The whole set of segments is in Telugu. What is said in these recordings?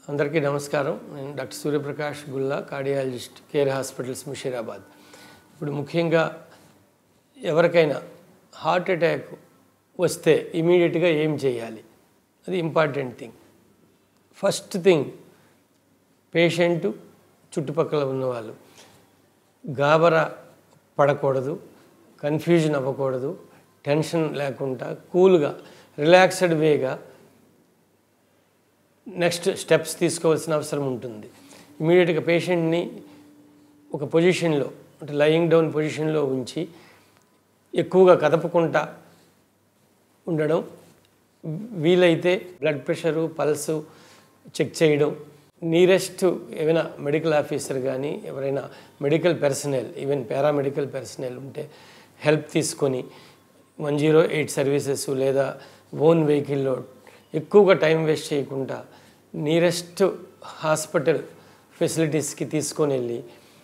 అందరికీ నమస్కారం నేను doctor Suryaprakash Gulla cardiologist Care hospitals Musheerabad ఇప్పుడు ముఖ్యంగా ఎవరికైనా హార్ట్ అటాక్ వస్తే ఇమీడియట్గా ఏం చేయాలి అది important thing first thing patient చుట్టుపక్కల ఉన్నవాళ్ళు గాబరా పడకూడదు కన్ఫ్యూజన్ అవ్వకూడదు టెన్షన్ లేకుండా కూల్గా రిలాక్స్డ్ వేగా నెక్స్ట్ స్టెప్స్ తీసుకోవాల్సిన అవసరం ఉంటుంది ఇమీడియట్గా పేషెంట్ని ఒక పొజిషన్లో అంటే లయింగ్ డౌన్ పొజిషన్లో ఉంచి ఎక్కువగా కదపకుండా ఉండడం వీలైతే బ్లడ్ ప్రెషరు పల్సు చెక్ చేయడం నియరెస్ట్ ఏమైనా మెడికల్ ఆఫీసర్ కానీ ఎవరైనా medical personnel even paramedical personnel ఉంటే హెల్ప్ తీసుకొని వన్ జీరో ఎయిట్ సర్వీసెస్ లేదా ఓన్ వెహికల్లో ఎక్కువగా టైం వేస్ట్ చేయకుండా నియరెస్ట్ హాస్పిటల్ ఫెసిలిటీస్కి తీసుకొని వెళ్ళి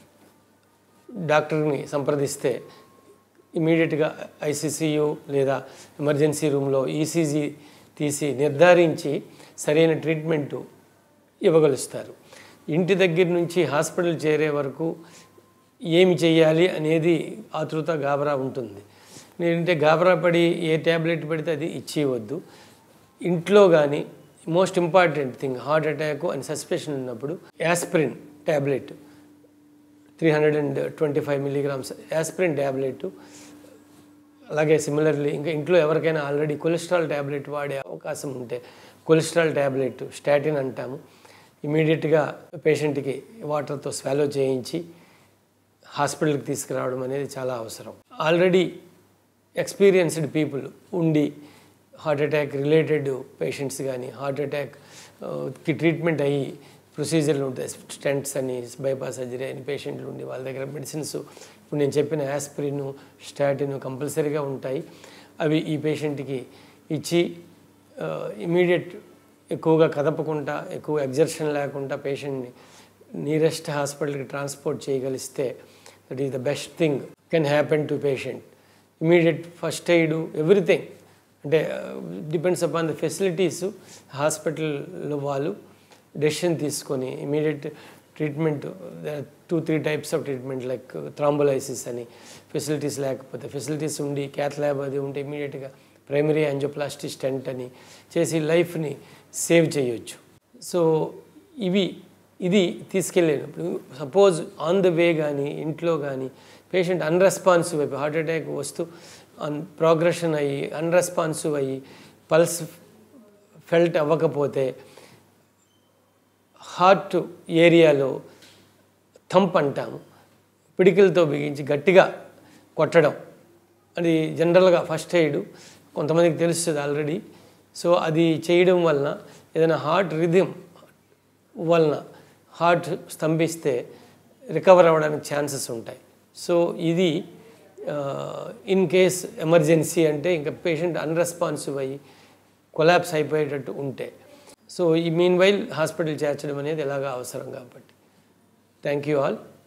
డాక్టర్ని సంప్రదిస్తే ఇమీడియట్గా ఐసీసీయు లేదా ఎమర్జెన్సీ రూమ్లో ఈసీజీ తీసి నిర్ధారించి సరైన ట్రీట్మెంటు ఇవ్వగలుస్తారు ఇంటి దగ్గర నుంచి హాస్పిటల్ చేరే వరకు ఏమి చేయాలి అనేది ఆతృత గాబరా ఉంటుంది నేనంటే గాబరా పడి ఏ ట్యాబ్లెట్ పడితే అది ఇచ్చేయవద్దు ఇంట్లో కానీ most important thing heart attack అని సస్పెషన్ ఉన్నప్పుడు aspirin tablet three hundred and twenty five milligrams aspirin tablet అలాగే సిమిలర్లీ ఇంకా ఇంట్లో ఎవరికైనా ఆల్రెడీ కొలెస్ట్రాల్ ట్యాబ్లెట్ వాడే అవకాశం ఉంటే కొలెస్ట్రాల్ ట్యాబ్లెట్ స్టాటిన్ అంటాము ఇమీడియట్గా పేషెంట్కి వాటర్తో స్వాలో చేయించి హాస్పిటల్కి తీసుకురావడం అనేది చాలా అవసరం ఆల్రెడీ ఎక్స్పీరియన్స్డ్ పీపుల్ ఉండి హార్ట్ అటాక్ రిలేటెడ్ పేషెంట్స్ కానీ హార్ట్ అటాక్కి ట్రీట్మెంట్ అయ్యి ప్రొసీజర్లు ఉంటాయి స్టెంట్స్ అని బైపాస్ సర్జరీ అని పేషెంట్లు ఉండి వాళ్ళ దగ్గర మెడిసిన్స్ ఇప్పుడు నేను చెప్పిన యాస్పిరిన్ స్టాటిన్ కంపల్సరీగా ఉంటాయి అవి ఈ పేషెంట్కి ఇచ్చి ఇమీడియట్ ఎక్కువగా కదపకుండా ఎక్కువ ఎగ్జర్షన్ లేకుండా పేషెంట్ని నియరెస్ట్ హాస్పిటల్కి ట్రాన్స్పోర్ట్ చేయగలిస్తే that is the best thing can happen to patient immediate first aid everything అంటే డిపెండ్స్ అపాన్ ద ఫెసిలిటీస్ హాస్పిటల్లో వాళ్ళు డెసిషన్ తీసుకొని immediate treatment two three types of treatment like thrombolysis అని ఫెసిలిటీస్ లేకపోతే ఫెసిలిటీస్ ఉండి క్యాత్ ల్యాబ్ అది ఉంటే ఇమీడియట్గా ప్రైమరీ యాంజియోప్లాస్టీ స్టెంట్ అని చేసి లైఫ్ని సేవ్ చేయొచ్చు సో ఇవి ఇది తీసుకెళ్ళేటప్పుడు సపోజ్ ఆన్ ద వే కానీ ఇంట్లో కానీ పేషెంట్ అన్రెస్పాన్సివ్ అయిపోయి హార్ట్ అటాక్ వస్తూ అన్ ప్రోగ్రెషన్ అయ్యి అన్రెస్పాన్సివ్ అయ్యి పల్స్ ఫెల్ట్ అవ్వకపోతే హార్ట్ ఏరియాలో థంప్ అంటాము పిడికిలతో బిగించి గట్టిగా కొట్టడం అది జనరల్గా ఫస్ట్ ఎయిడ్ కొంతమందికి తెలుస్తుంది ఆల్రెడీ సో అది చేయడం వలన ఏదైనా హార్ట్ రిథిమ్ వలన హార్ట్ స్తంభిస్తే రికవర్ అవ్వడానికి ఛాన్సెస్ ఉంటాయి సో ఇది ఇన్ కేస్ ఎమర్జెన్సీ అంటే ఇంకా పేషెంట్ అన్రెస్పాన్సివ్ అయ్యి కొలాప్స్ అయిపోయేటట్టు ఉంటే సో ఈ మీన్ వైల్ హాస్పిటల్ చేర్చడం అనేది ఎలాగా అవసరం కాబట్టి థ్యాంక్ యూ ఆల్